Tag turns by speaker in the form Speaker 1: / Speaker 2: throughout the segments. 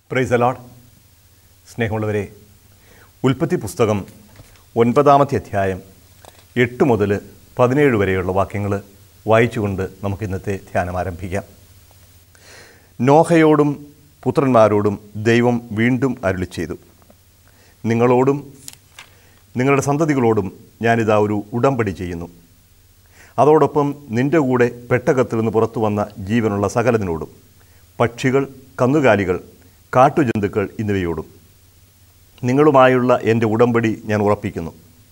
Speaker 1: price allowed സ്നേഹമുള്ളവരെ ഉൽപ്പത്തി പുസ്തകം ഒൻപതാമത്തെ അധ്യായം എട്ട് മുതൽ പതിനേഴ് വരെയുള്ള വാക്യങ്ങൾ വായിച്ചുകൊണ്ട് നമുക്ക് ഇന്നത്തെ ധ്യാനം ആരംഭിക്കാം നോഹയോടും പുത്രന്മാരോടും ദൈവം വീണ്ടും അരുളി ചെയ്തു നിങ്ങളോടും നിങ്ങളുടെ സന്തതികളോടും ഞാനിതാ ഒരു ഉടമ്പടി ചെയ്യുന്നു അതോടൊപ്പം നിന്റെ കൂടെ പെട്ടകത്തിൽ നിന്ന് പുറത്തു വന്ന ജീവനുള്ള സകലതിനോടും പക്ഷികൾ കന്നുകാലികൾ കാട്ടുജന്തുക്കൾ എന്നിവയോടും നിങ്ങളുമായുള്ള എൻ്റെ ഉടമ്പടി ഞാൻ ഉറപ്പിക്കുന്നു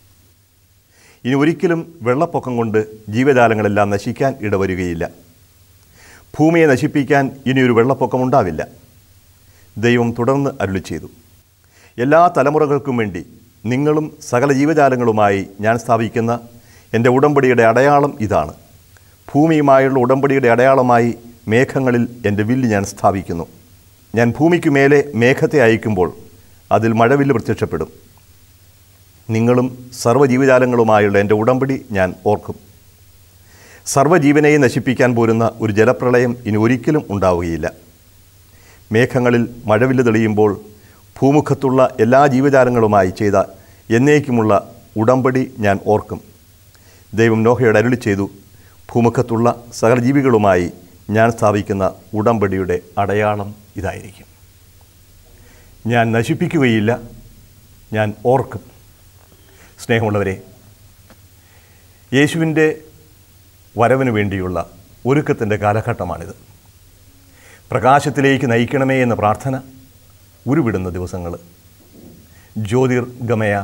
Speaker 1: ഇനി ഒരിക്കലും വെള്ളപ്പൊക്കം കൊണ്ട് ജീവജാലങ്ങളെല്ലാം നശിക്കാൻ ഇടവരികയില്ല ഭൂമിയെ നശിപ്പിക്കാൻ ഇനിയൊരു വെള്ളപ്പൊക്കം ഉണ്ടാവില്ല ദൈവം തുടർന്ന് അരുളി ചെയ്തു എല്ലാ തലമുറകൾക്കും വേണ്ടി നിങ്ങളും സകല ജീവജാലങ്ങളുമായി ഞാൻ സ്ഥാപിക്കുന്ന എൻ്റെ ഉടമ്പടിയുടെ അടയാളം ഇതാണ് ഭൂമിയുമായുള്ള ഉടമ്പടിയുടെ അടയാളമായി മേഘങ്ങളിൽ എൻ്റെ വില്ല് ഞാൻ സ്ഥാപിക്കുന്നു ഞാൻ ഭൂമിക്ക് മേലെ മേഘത്തെ അയക്കുമ്പോൾ അതിൽ മഴവില്ല് പ്രത്യക്ഷപ്പെടും നിങ്ങളും സർവ്വജീവജാലങ്ങളുമായുള്ള എൻ്റെ ഉടമ്പടി ഞാൻ ഓർക്കും സർവ്വജീവനെയും നശിപ്പിക്കാൻ പോരുന്ന ഒരു ജലപ്രളയം ഇനി ഒരിക്കലും ഉണ്ടാവുകയില്ല മേഘങ്ങളിൽ മഴവില്ല് തെളിയുമ്പോൾ ഭൂമുഖത്തുള്ള എല്ലാ ജീവജാലങ്ങളുമായി ചെയ്ത എന്നേക്കുമുള്ള ഉടമ്പടി ഞാൻ ഓർക്കും ദൈവം നോഹയോട് അരുളി ചെയ്തു ഭൂമുഖത്തുള്ള സകല ജീവികളുമായി ഞാൻ സ്ഥാപിക്കുന്ന ഉടമ്പടിയുടെ അടയാളം ഇതായിരിക്കും ഞാൻ നശിപ്പിക്കുകയില്ല ഞാൻ ഓർക്കും സ്നേഹമുള്ളവരെ യേശുവിൻ്റെ വരവിന് വേണ്ടിയുള്ള ഒരുക്കത്തിൻ്റെ കാലഘട്ടമാണിത് പ്രകാശത്തിലേക്ക് നയിക്കണമേ എന്ന പ്രാർത്ഥന ഉരുവിടുന്ന ദിവസങ്ങൾ ജ്യോതിർഗമയ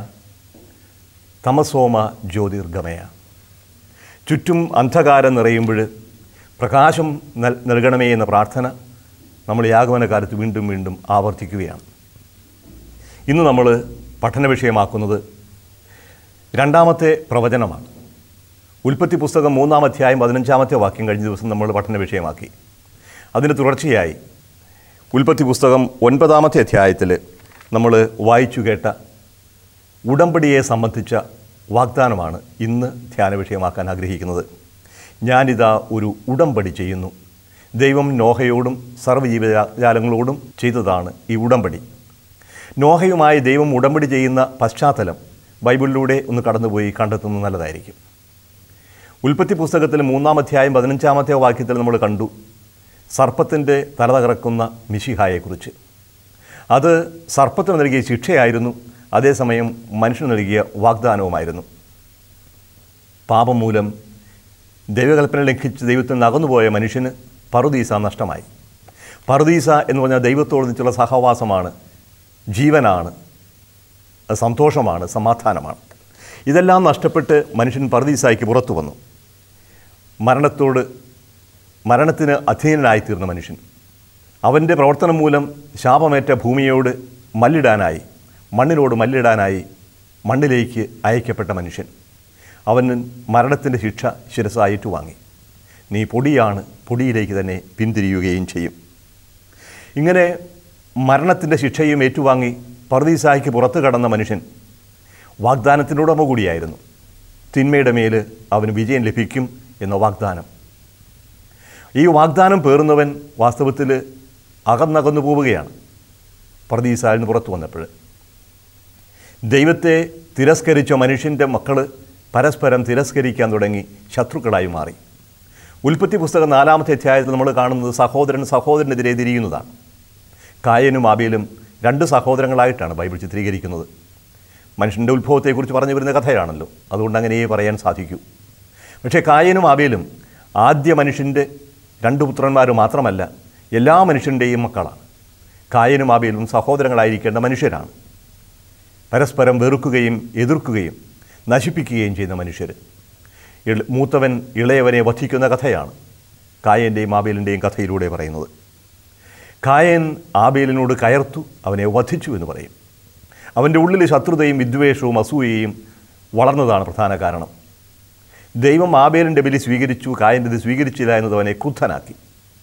Speaker 1: തമസോമ ജ്യോതിർഗമയ ചുറ്റും അന്ധകാരം നിറയുമ്പോൾ പ്രകാശം നൽ നൽകണമേ എന്ന പ്രാർത്ഥന നമ്മൾ ഈ ആഗമന കാലത്ത് വീണ്ടും വീണ്ടും ആവർത്തിക്കുകയാണ് ഇന്ന് നമ്മൾ പഠന വിഷയമാക്കുന്നത് രണ്ടാമത്തെ പ്രവചനമാണ് ഉൽപ്പത്തി പുസ്തകം മൂന്നാം അധ്യായം പതിനഞ്ചാമത്തെ വാക്യം കഴിഞ്ഞ ദിവസം നമ്മൾ പഠന വിഷയമാക്കി അതിന് തുടർച്ചയായി ഉൽപ്പത്തി പുസ്തകം ഒൻപതാമത്തെ അധ്യായത്തിൽ നമ്മൾ വായിച്ചു കേട്ട ഉടമ്പടിയെ സംബന്ധിച്ച വാഗ്ദാനമാണ് ഇന്ന് ധ്യാന വിഷയമാക്കാൻ ആഗ്രഹിക്കുന്നത് ഞാനിതാ ഒരു ഉടമ്പടി ചെയ്യുന്നു ദൈവം നോഹയോടും സർവ്വജീവജാലങ്ങളോടും ചെയ്തതാണ് ഈ ഉടമ്പടി നോഹയുമായി ദൈവം ഉടമ്പടി ചെയ്യുന്ന പശ്ചാത്തലം ബൈബിളിലൂടെ ഒന്ന് കടന്നുപോയി കണ്ടെത്തുന്നത് നല്ലതായിരിക്കും ഉൽപ്പത്തി പുസ്തകത്തിൽ മൂന്നാം അധ്യായം പതിനഞ്ചാമത്തെ വാക്യത്തിൽ നമ്മൾ കണ്ടു സർപ്പത്തിൻ്റെ തല തകർക്കുന്ന മിശിഹായെക്കുറിച്ച് അത് സർപ്പത്തിന് നൽകിയ ശിക്ഷയായിരുന്നു അതേസമയം മനുഷ്യന് നൽകിയ വാഗ്ദാനവുമായിരുന്നു പാപം മൂലം ദൈവകൽപ്പന ലംഘിച്ച് ദൈവത്തിൽ നിന്ന് അകന്നുപോയ മനുഷ്യന് പറുദീസ നഷ്ടമായി പറുദീസ എന്ന് പറഞ്ഞാൽ ദൈവത്തോടൊന്നിച്ചുള്ള സഹവാസമാണ് ജീവനാണ് അത് സന്തോഷമാണ് സമാധാനമാണ് ഇതെല്ലാം നഷ്ടപ്പെട്ട് മനുഷ്യൻ പറുദീസായ്ക്ക് പുറത്തു വന്നു മരണത്തോട് മരണത്തിന് അധീനനായിത്തീർന്ന മനുഷ്യൻ അവൻ്റെ പ്രവർത്തനം മൂലം ശാപമേറ്റ ഭൂമിയോട് മല്ലിടാനായി മണ്ണിനോട് മല്ലിടാനായി മണ്ണിലേക്ക് അയക്കപ്പെട്ട മനുഷ്യൻ അവന് മരണത്തിൻ്റെ ശിക്ഷ ശിരസായിട്ട് വാങ്ങി നീ പൊടിയാണ് പൊടിയിലേക്ക് തന്നെ പിന്തിരിയുകയും ചെയ്യും ഇങ്ങനെ മരണത്തിൻ്റെ ശിക്ഷയും ഏറ്റുവാങ്ങി പർദീസായിക്ക് പുറത്തു കടന്ന മനുഷ്യൻ വാഗ്ദാനത്തിൻ്റെ ഉടമ കൂടിയായിരുന്നു തിന്മയുടെ മേൽ അവന് വിജയം ലഭിക്കും എന്ന വാഗ്ദാനം ഈ വാഗ്ദാനം പേറുന്നവൻ വാസ്തവത്തിൽ അകന്നകന്നു പോവുകയാണ് പർദീസായിൽ നിന്ന് പുറത്തു വന്നപ്പോൾ ദൈവത്തെ തിരസ്കരിച്ച മനുഷ്യൻ്റെ മക്കൾ പരസ്പരം തിരസ്കരിക്കാൻ തുടങ്ങി ശത്രുക്കളായി മാറി ഉൽപ്പത്തി പുസ്തകം നാലാമത്തെ അധ്യായത്തിൽ നമ്മൾ കാണുന്നത് സഹോദരൻ സഹോദരനെതിരെ തിരിയുന്നതാണ് കായനും ആബേലും രണ്ട് സഹോദരങ്ങളായിട്ടാണ് ബൈബിൾ ചിത്രീകരിക്കുന്നത് മനുഷ്യൻ്റെ ഉത്ഭവത്തെക്കുറിച്ച് പറഞ്ഞു വരുന്ന കഥയാണല്ലോ അതുകൊണ്ട് അങ്ങനെയേ പറയാൻ സാധിക്കൂ പക്ഷേ കായനും ആബേലും ആദ്യ മനുഷ്യൻ്റെ രണ്ട് പുത്രന്മാർ മാത്രമല്ല എല്ലാ മനുഷ്യൻ്റെയും മക്കളാണ് കായനും ആബേലും സഹോദരങ്ങളായിരിക്കേണ്ട മനുഷ്യരാണ് പരസ്പരം വെറുക്കുകയും എതിർക്കുകയും നശിപ്പിക്കുകയും ചെയ്യുന്ന മനുഷ്യർ ഇള- മൂത്തവൻ ഇളയവനെ വധിക്കുന്ന കഥയാണ് കായൻ്റെയും ആബേലിൻ്റെയും കഥയിലൂടെ പറയുന്നത് കായൻ ആബേലിനോട് കയർത്തു അവനെ വധിച്ചു എന്ന് പറയും അവൻ്റെ ഉള്ളിൽ ശത്രുതയും വിദ്വേഷവും അസൂയയും വളർന്നതാണ് പ്രധാന കാരണം ദൈവം ആബേലിൻ്റെ ബലി സ്വീകരിച്ചു കായൻ്റെത് സ്വീകരിച്ചില്ല എന്നത് അവനെ ക്രുദ്ധനാക്കി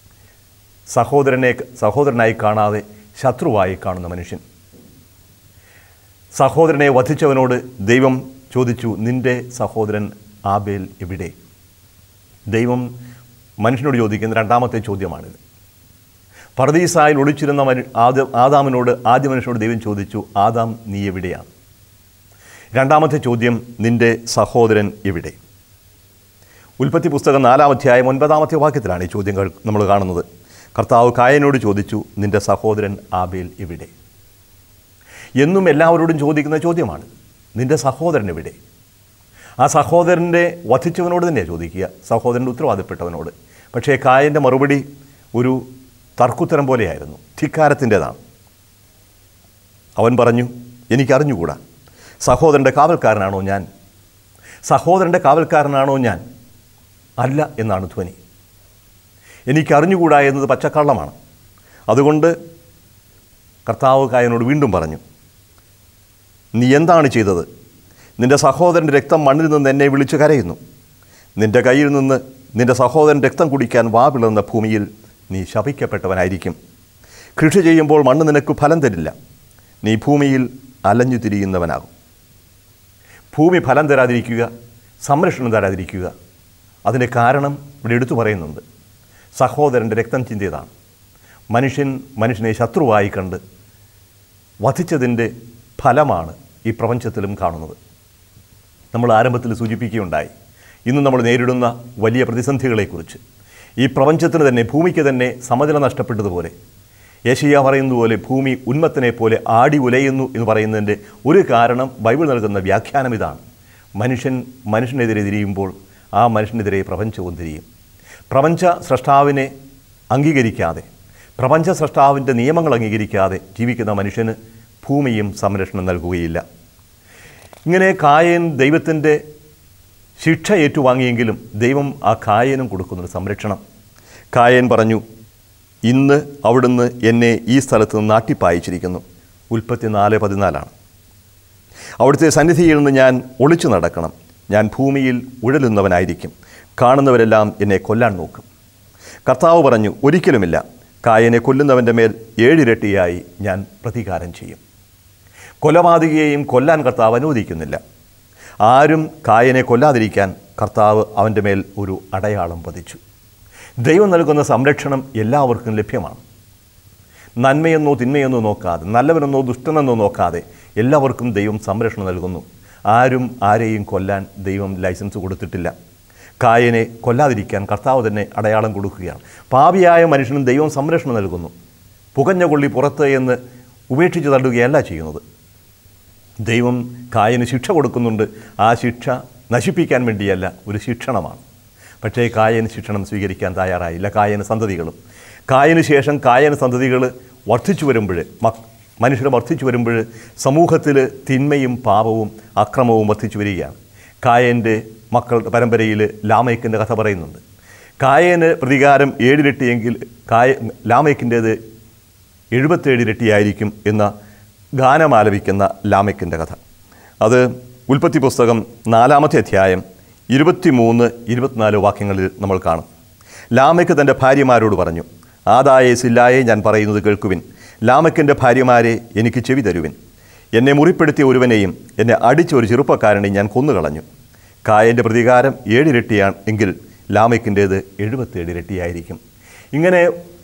Speaker 1: സഹോദരനെ സഹോദരനായി കാണാതെ ശത്രുവായി കാണുന്ന മനുഷ്യൻ സഹോദരനെ വധിച്ചവനോട് ദൈവം ചോദിച്ചു നിന്റെ സഹോദരൻ ആബേൽ എവിടെ ദൈവം മനുഷ്യനോട് ചോദിക്കുന്ന രണ്ടാമത്തെ ചോദ്യമാണിത് പർദീസായിൽ ഒളിച്ചിരുന്ന മനു ആദ ആദാമിനോട് ആദ്യ മനുഷ്യനോട് ദൈവം ചോദിച്ചു ആദാം നീ എവിടെയാണ് രണ്ടാമത്തെ ചോദ്യം നിന്റെ സഹോദരൻ എവിടെ ഉൽപ്പത്തി പുസ്തകം നാലാം അധ്യായം ഒൻപതാമത്തെ വാക്യത്തിലാണ് ഈ ചോദ്യങ്ങൾ നമ്മൾ കാണുന്നത് കർത്താവ് കായനോട് ചോദിച്ചു നിന്റെ സഹോദരൻ ആബേൽ എവിടെ എന്നും എല്ലാവരോടും ചോദിക്കുന്ന ചോദ്യമാണ് നിന്റെ സഹോദരൻ എവിടെ ആ സഹോദരൻ്റെ വധിച്ചവനോട് തന്നെയാണ് ചോദിക്കുക സഹോദരൻ്റെ ഉത്തരവാദിപ്പെട്ടവനോട് പക്ഷേ കായൻ്റെ മറുപടി ഒരു തർക്കുത്തരം പോലെയായിരുന്നു ധിക്കാരത്തിൻ്റെതാണ് അവൻ പറഞ്ഞു എനിക്കറിഞ്ഞുകൂടാ സഹോദരൻ്റെ കാവൽക്കാരനാണോ ഞാൻ സഹോദരൻ്റെ കാവൽക്കാരനാണോ ഞാൻ അല്ല എന്നാണ് ധ്വനി എനിക്കറിഞ്ഞുകൂടാ എന്നത് പച്ചക്കള്ളമാണ് അതുകൊണ്ട് കർത്താവ് കായനോട് വീണ്ടും പറഞ്ഞു നീ എന്താണ് ചെയ്തത് നിന്റെ സഹോദരൻ്റെ രക്തം മണ്ണിൽ നിന്ന് എന്നെ വിളിച്ചു കരയുന്നു നിന്റെ കയ്യിൽ നിന്ന് നിന്റെ സഹോദരൻ രക്തം കുടിക്കാൻ വാ പിളർന്ന ഭൂമിയിൽ നീ ശപിക്കപ്പെട്ടവനായിരിക്കും കൃഷി ചെയ്യുമ്പോൾ മണ്ണ് നിനക്ക് ഫലം തരില്ല നീ ഭൂമിയിൽ അലഞ്ഞു തിരിയുന്നവനാകും ഭൂമി ഫലം തരാതിരിക്കുക സംരക്ഷണം തരാതിരിക്കുക അതിൻ്റെ കാരണം ഇവിടെ എടുത്തു പറയുന്നുണ്ട് സഹോദരൻ്റെ രക്തം ചിന്തിയതാണ് മനുഷ്യൻ മനുഷ്യനെ ശത്രുവായി കണ്ട് വധിച്ചതിൻ്റെ ഫലമാണ് ഈ പ്രപഞ്ചത്തിലും കാണുന്നത് നമ്മൾ ആരംഭത്തിൽ സൂചിപ്പിക്കുകയുണ്ടായി ഇന്ന് നമ്മൾ നേരിടുന്ന വലിയ പ്രതിസന്ധികളെക്കുറിച്ച് ഈ പ്രപഞ്ചത്തിന് തന്നെ ഭൂമിക്ക് തന്നെ സമനില നഷ്ടപ്പെട്ടതുപോലെ യേശയ്യ പറയുന്നത് പോലെ ഭൂമി ഉന്മത്തിനെ പോലെ ആടി ഉലയുന്നു എന്ന് പറയുന്നതിൻ്റെ ഒരു കാരണം ബൈബിൾ നൽകുന്ന വ്യാഖ്യാനം ഇതാണ് മനുഷ്യൻ മനുഷ്യനെതിരെ തിരിയുമ്പോൾ ആ മനുഷ്യനെതിരെ പ്രപഞ്ചവും തിരിയും പ്രപഞ്ച സൃഷ്ടാവിനെ അംഗീകരിക്കാതെ പ്രപഞ്ച സൃഷ്ടാവിൻ്റെ നിയമങ്ങൾ അംഗീകരിക്കാതെ ജീവിക്കുന്ന മനുഷ്യന് ഭൂമിയും സംരക്ഷണം നൽകുകയില്ല ഇങ്ങനെ കായൻ ദൈവത്തിൻ്റെ ശിക്ഷ ഏറ്റുവാങ്ങിയെങ്കിലും ദൈവം ആ കായനും കൊടുക്കുന്നൊരു സംരക്ഷണം കായൻ പറഞ്ഞു ഇന്ന് അവിടുന്ന് എന്നെ ഈ സ്ഥലത്ത് നിന്ന് നാട്ടിപ്പായിച്ചിരിക്കുന്നു ഉൽപ്പത്തി നാല് പതിനാലാണ് അവിടുത്തെ സന്നിധിയിൽ നിന്ന് ഞാൻ ഒളിച്ചു നടക്കണം ഞാൻ ഭൂമിയിൽ ഉഴലുന്നവനായിരിക്കും കാണുന്നവരെല്ലാം എന്നെ കൊല്ലാൻ നോക്കും കർത്താവ് പറഞ്ഞു ഒരിക്കലുമില്ല കായനെ കൊല്ലുന്നവൻ്റെ മേൽ ഏഴിരട്ടിയായി ഞാൻ പ്രതികാരം ചെയ്യും കൊലപാതകയെയും കൊല്ലാൻ കർത്താവ് അനുവദിക്കുന്നില്ല ആരും കായനെ കൊല്ലാതിരിക്കാൻ കർത്താവ് അവൻ്റെ മേൽ ഒരു അടയാളം പതിച്ചു ദൈവം നൽകുന്ന സംരക്ഷണം എല്ലാവർക്കും ലഭ്യമാണ് നന്മയെന്നോ തിന്മയെന്നോ നോക്കാതെ നല്ലവനെന്നോ ദുഷ്ടനെന്നോ നോക്കാതെ എല്ലാവർക്കും ദൈവം സംരക്ഷണം നൽകുന്നു ആരും ആരെയും കൊല്ലാൻ ദൈവം ലൈസൻസ് കൊടുത്തിട്ടില്ല കായനെ കൊല്ലാതിരിക്കാൻ കർത്താവ് തന്നെ അടയാളം കൊടുക്കുകയാണ് പാപിയായ മനുഷ്യനും ദൈവം സംരക്ഷണം നൽകുന്നു പുകഞ്ഞ കൊള്ളി പുറത്ത് എന്ന് ഉപേക്ഷിച്ച് തള്ളുകയല്ല ചെയ്യുന്നത് ദൈവം കായന് ശിക്ഷ കൊടുക്കുന്നുണ്ട് ആ ശിക്ഷ നശിപ്പിക്കാൻ വേണ്ടിയല്ല ഒരു ശിക്ഷണമാണ് പക്ഷേ കായന് ശിക്ഷണം സ്വീകരിക്കാൻ തയ്യാറായില്ല കായന് സന്തതികളും കായന് ശേഷം കായന സന്തതികൾ വർദ്ധിച്ചു വരുമ്പോൾ മക് മനുഷ്യർ വർദ്ധിച്ചു വരുമ്പോൾ സമൂഹത്തിൽ തിന്മയും പാപവും അക്രമവും വർദ്ധിച്ചു വരികയാണ് കായൻ്റെ മക്കളുടെ പരമ്പരയിൽ ലാമയ്ക്കിൻ്റെ കഥ പറയുന്നുണ്ട് കായന് പ്രതികാരം ഏഴിരട്ടിയെങ്കിൽ കായ ലാമയ്ക്കിൻ്റേത് എഴുപത്തേഴ് ഇരട്ടിയായിരിക്കും എന്ന ഗാനം ആലപിക്കുന്ന ലാമയ്ക്കിൻ്റെ കഥ അത് ഉൽപ്പത്തി പുസ്തകം നാലാമത്തെ അധ്യായം ഇരുപത്തിമൂന്ന് ഇരുപത്തിനാല് വാക്യങ്ങളിൽ നമ്മൾ കാണും ലാമയ്ക്ക് തൻ്റെ ഭാര്യമാരോട് പറഞ്ഞു ആദായെ സില്ലായെ ഞാൻ പറയുന്നത് കേൾക്കുവിൻ ലാമയ്ക്കിൻ്റെ ഭാര്യമാരെ എനിക്ക് ചെവി തരുവിൻ എന്നെ മുറിപ്പെടുത്തിയ ഒരുവനെയും എന്നെ അടിച്ച ഒരു ചെറുപ്പക്കാരനെയും ഞാൻ കൊന്നുകളഞ്ഞു കായൻ്റെ പ്രതികാരം ഏഴിരട്ടിയാണ് എങ്കിൽ ലാമയ്ക്കിൻ്റേത് എഴുപത്തേഴ് ഇരട്ടിയായിരിക്കും ഇങ്ങനെ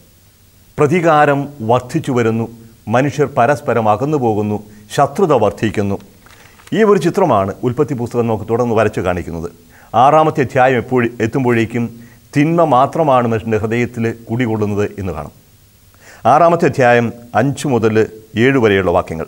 Speaker 1: പ്രതികാരം വർദ്ധിച്ചു വരുന്നു മനുഷ്യർ പരസ്പരം അകന്നു പോകുന്നു ശത്രുത വർദ്ധിക്കുന്നു ഈ ഒരു ചിത്രമാണ് ഉൽപ്പത്തി പുസ്തകം നമുക്ക് തുടർന്ന് വരച്ചു കാണിക്കുന്നത് ആറാമത്തെ അധ്യായം എപ്പോഴും എത്തുമ്പോഴേക്കും തിന്മ മാത്രമാണ് മനുഷ്യൻ്റെ ഹൃദയത്തിൽ കുടികൊള്ളുന്നത് എന്ന് കാണും ആറാമത്തെ അധ്യായം അഞ്ച് മുതൽ ഏഴ് വരെയുള്ള വാക്യങ്ങൾ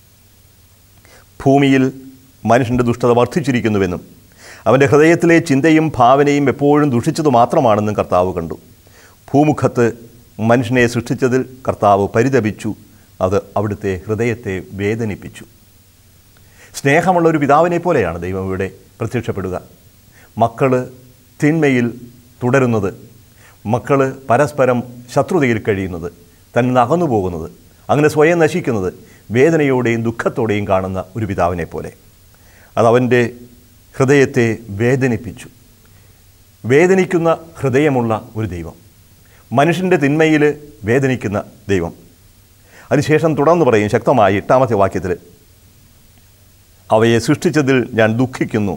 Speaker 1: ഭൂമിയിൽ മനുഷ്യൻ്റെ ദുഷ്ടത വർദ്ധിച്ചിരിക്കുന്നുവെന്നും അവൻ്റെ ഹൃദയത്തിലെ ചിന്തയും ഭാവനയും എപ്പോഴും ദുഷിച്ചത് മാത്രമാണെന്നും കർത്താവ് കണ്ടു ഭൂമുഖത്ത് മനുഷ്യനെ സൃഷ്ടിച്ചതിൽ കർത്താവ് പരിതപിച്ചു അത് അവിടുത്തെ ഹൃദയത്തെ വേദനിപ്പിച്ചു സ്നേഹമുള്ള ഒരു പിതാവിനെ പോലെയാണ് ദൈവം ഇവിടെ പ്രത്യക്ഷപ്പെടുക മക്കൾ തിന്മയിൽ തുടരുന്നത് മക്കൾ പരസ്പരം ശത്രുതയിൽ കഴിയുന്നത് തന്നെ അകന്നു പോകുന്നത് അങ്ങനെ സ്വയം നശിക്കുന്നത് വേദനയോടെയും ദുഃഖത്തോടെയും കാണുന്ന ഒരു പിതാവിനെ പോലെ അതവൻ്റെ ഹൃദയത്തെ വേദനിപ്പിച്ചു വേദനിക്കുന്ന ഹൃദയമുള്ള ഒരു ദൈവം മനുഷ്യൻ്റെ തിന്മയിൽ വേദനിക്കുന്ന ദൈവം അതിനുശേഷം തുടർന്ന് പറയും ശക്തമായി എട്ടാമത്തെ വാക്യത്തിൽ അവയെ സൃഷ്ടിച്ചതിൽ ഞാൻ ദുഃഖിക്കുന്നു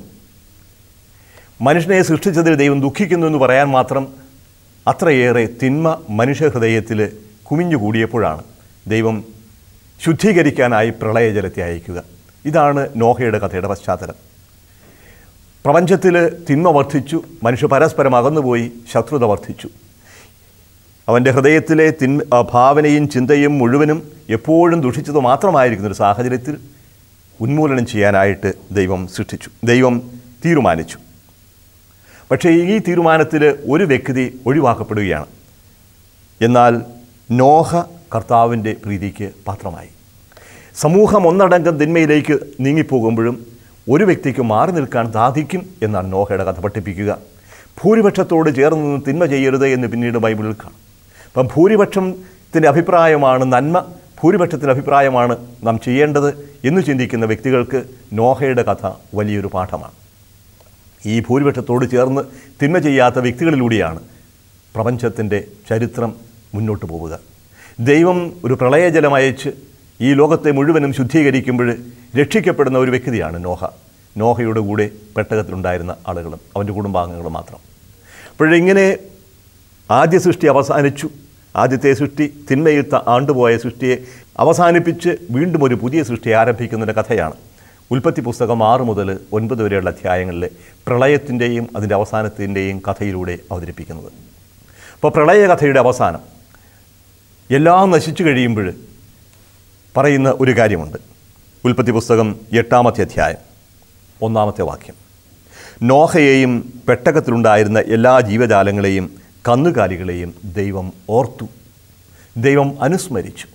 Speaker 1: മനുഷ്യനെ സൃഷ്ടിച്ചതിൽ ദൈവം ദുഃഖിക്കുന്നു എന്ന് പറയാൻ മാത്രം അത്രയേറെ തിന്മ മനുഷ്യ ഹൃദയത്തിൽ കുമിഞ്ഞു കൂടിയപ്പോഴാണ് ദൈവം ശുദ്ധീകരിക്കാനായി പ്രളയജലത്തെ അയക്കുക ഇതാണ് നോഹയുടെ കഥയുടെ പശ്ചാത്തലം പ്രപഞ്ചത്തിൽ തിന്മ വർദ്ധിച്ചു മനുഷ്യ പരസ്പരം അകന്നുപോയി ശത്രുത വർദ്ധിച്ചു അവൻ്റെ ഹൃദയത്തിലെ തിന്മ ആ ഭാവനയും ചിന്തയും മുഴുവനും എപ്പോഴും ദുഷിച്ചത് മാത്രമായിരിക്കുന്ന ഒരു സാഹചര്യത്തിൽ ഉന്മൂലനം ചെയ്യാനായിട്ട് ദൈവം സൃഷ്ടിച്ചു ദൈവം തീരുമാനിച്ചു പക്ഷേ ഈ തീരുമാനത്തിൽ ഒരു വ്യക്തി ഒഴിവാക്കപ്പെടുകയാണ് എന്നാൽ നോഹ കർത്താവിൻ്റെ പ്രീതിക്ക് പാത്രമായി സമൂഹം ഒന്നടങ്കം തിന്മയിലേക്ക് നീങ്ങിപ്പോകുമ്പോഴും ഒരു വ്യക്തിക്ക് മാറി നിൽക്കാൻ സാധിക്കും എന്നാണ് നോഹയുടെ കഥ പഠിപ്പിക്കുക ഭൂരിപക്ഷത്തോട് ചേർന്ന് നിന്ന് തിന്മ ചെയ്യരുത് എന്ന് പിന്നീട് ബൈബിളിൽ കാണും അപ്പം ഭൂരിപക്ഷത്തിൻ്റെ അഭിപ്രായമാണ് നന്മ ഭൂരിപക്ഷത്തിൻ്റെ അഭിപ്രായമാണ് നാം ചെയ്യേണ്ടത് എന്ന് ചിന്തിക്കുന്ന വ്യക്തികൾക്ക് നോഹയുടെ കഥ വലിയൊരു പാഠമാണ് ഈ ഭൂരിപക്ഷത്തോട് ചേർന്ന് തിന്മ ചെയ്യാത്ത വ്യക്തികളിലൂടെയാണ് പ്രപഞ്ചത്തിൻ്റെ ചരിത്രം മുന്നോട്ട് പോവുക ദൈവം ഒരു പ്രളയജലം അയച്ച് ഈ ലോകത്തെ മുഴുവനും ശുദ്ധീകരിക്കുമ്പോൾ രക്ഷിക്കപ്പെടുന്ന ഒരു വ്യക്തിയാണ് നോഹ നോഹയുടെ കൂടെ പെട്ടകത്തിലുണ്ടായിരുന്ന ആളുകളും അവൻ്റെ കുടുംബാംഗങ്ങളും മാത്രം അപ്പോഴിങ്ങനെ ആദ്യ സൃഷ്ടി അവസാനിച്ചു ആദ്യത്തെ സൃഷ്ടി തിന്മയുത്ത ആണ്ടുപോയ സൃഷ്ടിയെ അവസാനിപ്പിച്ച് വീണ്ടും ഒരു പുതിയ സൃഷ്ടി ആരംഭിക്കുന്നതിൻ്റെ കഥയാണ് ഉൽപ്പത്തി പുസ്തകം ആറ് മുതൽ ഒൻപത് വരെയുള്ള അധ്യായങ്ങളിലെ പ്രളയത്തിൻ്റെയും അതിൻ്റെ അവസാനത്തിൻ്റെയും കഥയിലൂടെ അവതരിപ്പിക്കുന്നത് അപ്പോൾ പ്രളയകഥയുടെ അവസാനം എല്ലാം നശിച്ചു കഴിയുമ്പോൾ പറയുന്ന ഒരു കാര്യമുണ്ട് ഉൽപ്പത്തി പുസ്തകം എട്ടാമത്തെ അധ്യായം ഒന്നാമത്തെ വാക്യം നോഹയെയും പെട്ടകത്തിലുണ്ടായിരുന്ന എല്ലാ ജീവജാലങ്ങളെയും കന്നുകാലികളെയും ദൈവം ഓർത്തു ദൈവം അനുസ്മരിച്ചു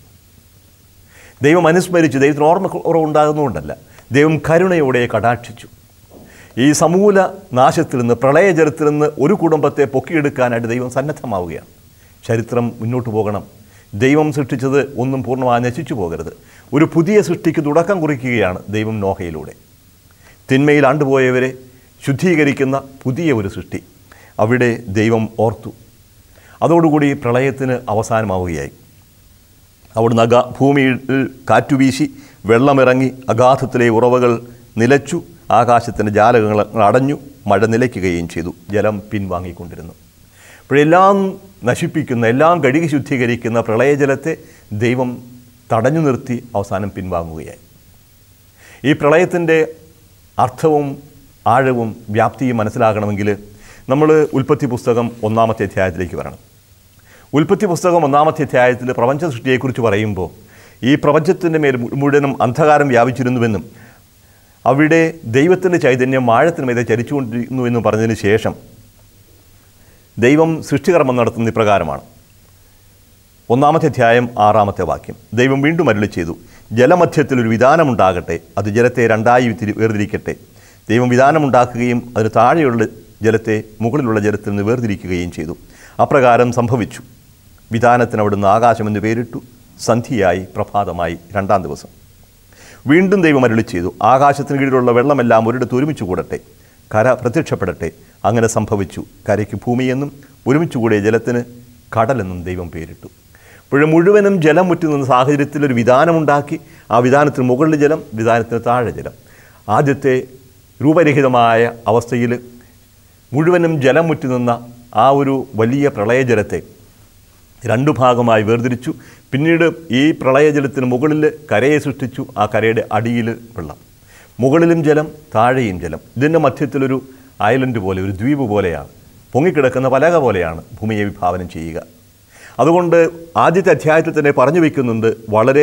Speaker 1: ദൈവം അനുസ്മരിച്ചു ദൈവത്തിന് ഓർമ്മ കുറവുണ്ടാകുന്നതുകൊണ്ടല്ല ദൈവം കരുണയോടെ കടാക്ഷിച്ചു ഈ സമൂല നാശത്തിൽ നിന്ന് പ്രളയജലത്തിൽ നിന്ന് ഒരു കുടുംബത്തെ പൊക്കിയെടുക്കാനായിട്ട് ദൈവം സന്നദ്ധമാവുകയാണ് ചരിത്രം മുന്നോട്ട് പോകണം ദൈവം സൃഷ്ടിച്ചത് ഒന്നും പൂർണ്ണമായി നശിച്ചു പോകരുത് ഒരു പുതിയ സൃഷ്ടിക്ക് തുടക്കം കുറിക്കുകയാണ് ദൈവം നോഹയിലൂടെ തിന്മയിൽ ആണ്ടുപോയവരെ ശുദ്ധീകരിക്കുന്ന പുതിയ ഒരു സൃഷ്ടി അവിടെ ദൈവം ഓർത്തു അതോടുകൂടി പ്രളയത്തിന് അവസാനമാവുകയായി അവിടുന്ന് അഗാ ഭൂമിയിൽ കാറ്റുവീശി വെള്ളമിറങ്ങി അഗാധത്തിലെ ഉറവകൾ നിലച്ചു ആകാശത്തിൻ്റെ ജാലകങ്ങൾ അടഞ്ഞു മഴ നിലയ്ക്കുകയും ചെയ്തു ജലം പിൻവാങ്ങിക്കൊണ്ടിരുന്നു അപ്പോഴെല്ലാം നശിപ്പിക്കുന്ന എല്ലാം കഴുകി ശുദ്ധീകരിക്കുന്ന പ്രളയജലത്തെ ദൈവം തടഞ്ഞു നിർത്തി അവസാനം പിൻവാങ്ങുകയായി ഈ പ്രളയത്തിൻ്റെ അർത്ഥവും ആഴവും വ്യാപ്തിയും മനസ്സിലാകണമെങ്കിൽ നമ്മൾ ഉൽപ്പത്തി പുസ്തകം ഒന്നാമത്തെ അധ്യായത്തിലേക്ക് വരണം ഉൽപ്പത്തി പുസ്തകം ഒന്നാമത്തെ അധ്യായത്തിൽ പ്രപഞ്ച സൃഷ്ടിയെക്കുറിച്ച് പറയുമ്പോൾ ഈ പ്രപഞ്ചത്തിൻ്റെ മേൽ മു- മുഴുവനും അന്ധകാരം വ്യാപിച്ചിരുന്നുവെന്നും അവിടെ ദൈവത്തിൻ്റെ ചൈതന്യം ആഴത്തിന് മീതെ ചരിച്ചുകൊണ്ടിരുന്നുവെന്നും പറഞ്ഞതിന് ശേഷം ദൈവം സൃഷ്ടികർമ്മം നടത്തുന്ന ഇപ്രകാരമാണ് ഒന്നാമത്തെ അധ്യായം ആറാമത്തെ വാക്യം ദൈവം വീണ്ടും അരുളി ചെയ്തു ജലമധ്യത്തിൽ ഒരു വിധാനമുണ്ടാകട്ടെ അത് ജലത്തെ രണ്ടായി തിരി വേർതിരിക്കട്ടെ ദൈവം വിധാനമുണ്ടാക്കുകയും അതിന് താഴെയുള്ള ജലത്തെ മുകളിലുള്ള ജലത്തിൽ നിന്ന് വേർതിരിക്കുകയും ചെയ്തു അപ്രകാരം സംഭവിച്ചു വിധാനത്തിന് അവിടുന്ന് ആകാശമെന്ന് പേരിട്ടു സന്ധിയായി പ്രഭാതമായി രണ്ടാം ദിവസം വീണ്ടും ദൈവം അരുളി ചെയ്തു ആകാശത്തിന് കീഴിലുള്ള വെള്ളമെല്ലാം ഒരിടത്ത് ഒരുമിച്ച് കൂടട്ടെ കര പ്രത്യക്ഷപ്പെടട്ടെ അങ്ങനെ സംഭവിച്ചു കരയ്ക്ക് ഭൂമിയെന്നും ഒരുമിച്ച് കൂടിയ ജലത്തിന് കടലെന്നും ദൈവം പേരിട്ടു ഇപ്പോഴും മുഴുവനും ജലം മുറ്റുന്ന സാഹചര്യത്തിൽ ഒരു വിധാനമുണ്ടാക്കി ആ വിധാനത്തിന് മുകളിൽ ജലം വിധാനത്തിന് താഴെ ജലം ആദ്യത്തെ രൂപരഹിതമായ അവസ്ഥയിൽ മുഴുവനും ജലം മുറ്റുനിന്ന ആ ഒരു വലിയ പ്രളയജലത്തെ രണ്ടു ഭാഗമായി വേർതിരിച്ചു പിന്നീട് ഈ പ്രളയജലത്തിന് മുകളിൽ കരയെ സൃഷ്ടിച്ചു ആ കരയുടെ അടിയിൽ വെള്ളം മുകളിലും ജലം താഴെയും ജലം ഇതിൻ്റെ മധ്യത്തിലൊരു ഐലൻഡ് പോലെ ഒരു ദ്വീപ് പോലെയാണ് പൊങ്ങിക്കിടക്കുന്ന പലക പോലെയാണ് ഭൂമിയെ വിഭാവനം ചെയ്യുക അതുകൊണ്ട് ആദ്യത്തെ അധ്യായത്തിൽ തന്നെ പറഞ്ഞു വയ്ക്കുന്നുണ്ട് വളരെ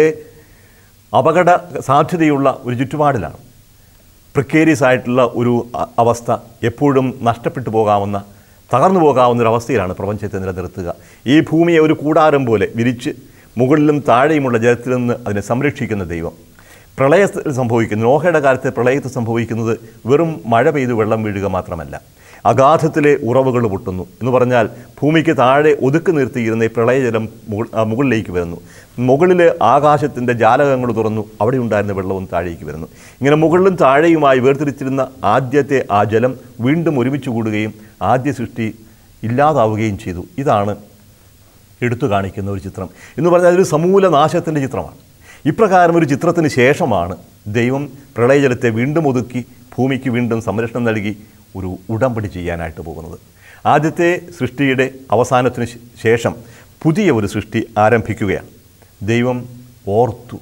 Speaker 1: അപകട സാധ്യതയുള്ള ഒരു ചുറ്റുപാടിലാണ് പ്രിക്കേരിയസ് ആയിട്ടുള്ള ഒരു അ- അവസ്ഥ എപ്പോഴും നഷ്ടപ്പെട്ടു പോകാവുന്ന തകർന്നു പോകാവുന്ന ഒരു അവസ്ഥയിലാണ് പ്രപഞ്ചത്തെ നിലനിർത്തുക ഈ ഭൂമിയെ ഒരു കൂടാരം പോലെ വിരിച്ച് മുകളിലും താഴെയുമുള്ള ജലത്തിൽ നിന്ന് അതിനെ സംരക്ഷിക്കുന്ന ദൈവം പ്രളയത്തിൽ സംഭവിക്കുന്നു നോഹയുടെ കാലത്തെ പ്രളയത്തിൽ സംഭവിക്കുന്നത് വെറും മഴ പെയ്ത് വെള്ളം വീഴുക മാത്രമല്ല അഗാധത്തിലെ ഉറവുകൾ പൊട്ടുന്നു എന്ന് പറഞ്ഞാൽ ഭൂമിക്ക് താഴെ ഒതുക്കി നിർത്തിയിരുന്ന ഈ പ്രളയജലം മുകൾ- ആ, മുകളിലേക്ക് വരുന്നു മുകളിൽ ആകാശത്തിൻ്റെ ജാലകങ്ങൾ തുറന്നു അവിടെ ഉണ്ടായിരുന്ന വെള്ളവും താഴേക്ക് വരുന്നു ഇങ്ങനെ മുകളിലും താഴെയുമായി വേർതിരിച്ചിരുന്ന ആദ്യത്തെ ആ ജലം വീണ്ടും ഒരുമിച്ച് കൂടുകയും ആദ്യ സൃഷ്ടി ഇല്ലാതാവുകയും ചെയ്തു ഇതാണ് എടുത്തു കാണിക്കുന്ന ഒരു ചിത്രം എന്ന് പറഞ്ഞാൽ അതൊരു സമൂല നാശത്തിൻ്റെ ചിത്രമാണ് ഇപ്രകാരം ഒരു ചിത്രത്തിന് ശേഷമാണ് ദൈവം പ്രളയജലത്തെ വീണ്ടും ഒതുക്കി ഭൂമിക്ക് വീണ്ടും സംരക്ഷണം നൽകി ഒരു ഉടമ്പടി ചെയ്യാനായിട്ട് പോകുന്നത് ആദ്യത്തെ സൃഷ്ടിയുടെ അവസാനത്തിന് ശേ- ശേഷം പുതിയ ഒരു സൃഷ്ടി ആരംഭിക്കുകയാണ് ദൈവം ഓർത്തു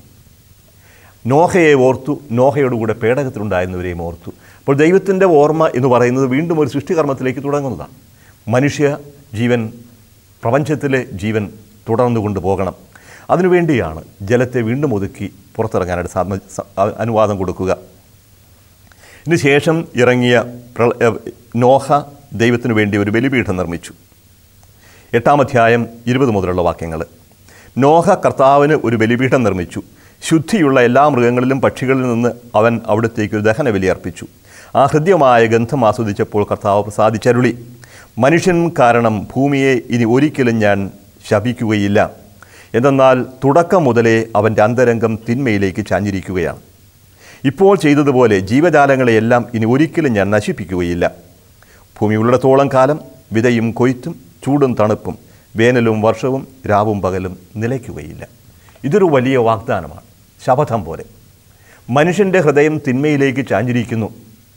Speaker 1: നോഹയെ ഓർത്തു നോഹയോടുകൂടെ പേടകത്തിലുണ്ടായിരുന്നവരെയും ഓർത്തു അപ്പോൾ ദൈവത്തിൻ്റെ ഓർമ്മ എന്ന് പറയുന്നത് വീണ്ടും ഒരു സൃഷ്ടികർമ്മത്തിലേക്ക് തുടങ്ങുന്നതാണ് മനുഷ്യ ജീവൻ പ്രപഞ്ചത്തിലെ ജീവൻ തുടർന്നു കൊണ്ടുപോകണം അതിനുവേണ്ടിയാണ് ജലത്തെ വീണ്ടും ഒതുക്കി പുറത്തിറങ്ങാനായിട്ട് സാധ സ- അനുവാദം കൊടുക്കുക ഇതിന് ശേഷം ഇറങ്ങിയ പ്ര നോഹ ദൈവത്തിനു വേണ്ടി ഒരു ബലിപീഠം നിർമ്മിച്ചു എട്ടാം അധ്യായം ഇരുപത് മുതലുള്ള വാക്യങ്ങൾ നോഹ കർത്താവിന് ഒരു ബലിപീഠം നിർമ്മിച്ചു ശുദ്ധിയുള്ള എല്ലാ മൃഗങ്ങളിലും പക്ഷികളിൽ നിന്ന് അവൻ അവിടത്തേക്ക് ഒരു ദഹന ബലി അർപ്പിച്ചു ആ ഹൃദ്യമായ ഗന്ധം ആസ്വദിച്ചപ്പോൾ കർത്താവ് പ്രസാദിച്ചരുളി മനുഷ്യൻ കാരണം ഭൂമിയെ ഇനി ഒരിക്കലും ഞാൻ ശപിക്കുകയില്ല എന്തെന്നാൽ തുടക്കം മുതലേ അവൻ്റെ അന്തരംഗം തിന്മയിലേക്ക് ചാഞ്ഞിരിക്കുകയാണ് ഇപ്പോൾ ചെയ്തതുപോലെ ജീവജാലങ്ങളെയെല്ലാം ഇനി ഒരിക്കലും ഞാൻ നശിപ്പിക്കുകയില്ല ഭൂമി ഉള്ളിടത്തോളം കാലം വിതയും കൊയ്ത്തും ചൂടും തണുപ്പും വേനലും വർഷവും രാവും പകലും നിലയ്ക്കുകയില്ല ഇതൊരു വലിയ വാഗ്ദാനമാണ് ശപഥം പോലെ മനുഷ്യൻ്റെ ഹൃദയം തിന്മയിലേക്ക് ചാഞ്ഞിരിക്കുന്നു